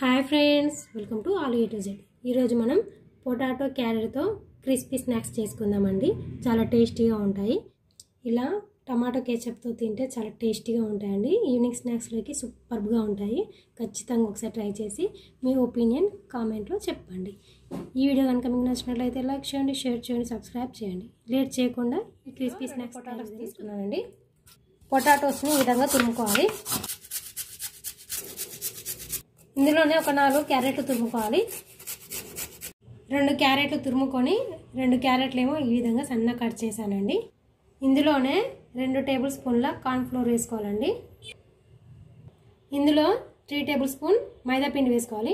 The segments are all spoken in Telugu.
hi friends welcome to all A to Z ఈరోజు మనం పొటాటో క్యారెట్తో క్రిస్పీ స్నాక్స్ చేసుకుందామండి చాలా టేస్టీగా ఉంటాయి ఇలా టమాటో కేచప్తో తింటే చాలా టేస్టీగా ఉంటాయండి ఈవినింగ్ స్నాక్స్లోకి సూపర్గా ఉంటాయి ఖచ్చితంగా ఒకసారి ట్రై చేసి మీ ఒపీనియన్ కామెంట్లో చెప్పండి ఈ వీడియో కనుక మీకు నచ్చినట్లయితే లైక్ చేయండి షేర్ చేయండి సబ్స్క్రైబ్ చేయండి లేట్ చేయకుండా ఈ క్రిస్పీ స్నాక్స్ పొటాటోస్ తీసుకున్నానండి పొటాటోస్ని ఈ విధంగా తురుముకోవాలి ఇందులోనే ఒక నాలుగు క్యారెట్లు తురుముకోవాలి రెండు క్యారెట్లు తురుముకొని రెండు క్యారెట్లు ఏమో ఈ విధంగా సన్న కట్ చేశానండి ఇందులోనే రెండు టేబుల్ స్పూన్ల కార్న్ఫ్లోర్ వేసుకోవాలండి ఇందులో త్రీ టేబుల్ స్పూన్ మైదా పిండి వేసుకోవాలి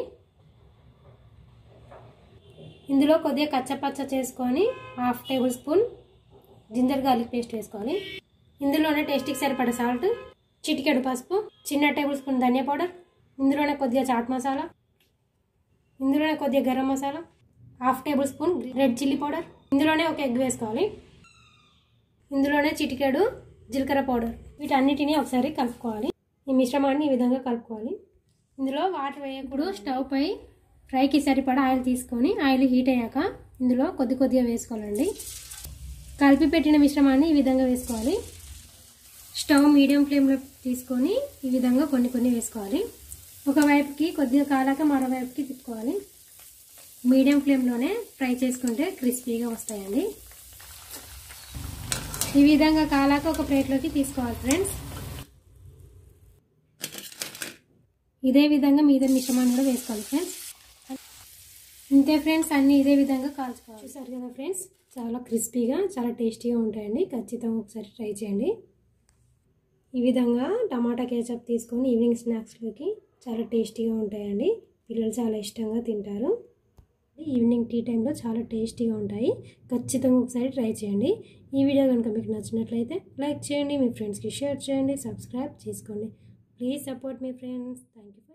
ఇందులో కొద్దిగా కచ్చపచ్చ చేసుకొని half tablespoon ginger garlic paste వేసుకోవాలి ఇందులోనే టేస్ట్కి సరిపడ సాల్ట్ చిటికెడు పసుపు చిన్న టేబుల్ స్పూన్ ధనియా పౌడర్ ఇందులోనే కొద్దిగా చాట్ మసాలా ఇందులోనే కొద్దిగా garam masala half tablespoon red chilli powder ఇందులోనే ఒక ఎగ్ వేసుకోవాలి ఇందులోనే చిటికెడు జీలకర్ర పౌడర్ వీటన్నిటిని ఒకసారి కలుపుకోవాలి ఈ మిశ్రమాన్ని ఈ విధంగా కలుపుకోవాలి ఇందులో వాటర్ వేయకూడదు స్టవ్ పై ఫ్రైకి సరిపడా ఆయిల్ తీసుకొని ఆయిల్ హీట్ అయ్యాక ఇందులో కొద్ది కొద్దిగా వేసుకోవాలండి కలిపి పెట్టిన మిశ్రమాన్ని ఈ విధంగా వేసుకోవాలి స్టవ్ మీడియం ఫ్లేమ్లో తీసుకొని ఈ విధంగా కొన్ని కొన్ని వేసుకోవాలి ఒక వైపుకి కొద్దిగా కాలాక మరో వైపుకి తిప్పుకోవాలి మీడియం ఫ్లేమ్లోనే ఫ్రై చేసుకుంటే క్రిస్పీగా వస్తాయండి ఈ విధంగా కాలాక ఒక ప్లేట్లోకి తీసుకోవాలి ఫ్రెండ్స్ ఇదే విధంగా మీద మిశ్రమాన్ని కూడా వేసుకోవాలి ఫ్రెండ్స్ ఇంతే ఫ్రెండ్స్ అన్నీ ఇదే విధంగా కాల్చుకోవాలి చూసారు కదా ఫ్రెండ్స్ చాలా క్రిస్పీగా చాలా టేస్టీగా ఉంటాయండి ఖచ్చితంగా ఒకసారి ట్రై చేయండి ఈ విధంగా టమాటా కేచప్ తీసుకొని ఈవినింగ్ స్నాక్స్లోకి చాలా టేస్టీగా ఉంటాయండి పిల్లలు చాలా ఇష్టంగా తింటారు ఈవినింగ్ టీ టైంలో చాలా టేస్టీగా ఉంటాయి ఖచ్చితంగా ఒకసారి ట్రై చేయండి ఈ వీడియో కనుక మీకు నచ్చినట్లయితే లైక్ చేయండి మీ ఫ్రెండ్స్కి షేర్ చేయండి సబ్స్క్రైబ్ చేసుకోండి ప్లీజ్ సపోర్ట్ మీ ఫ్రెండ్స్ థ్యాంక్ యూ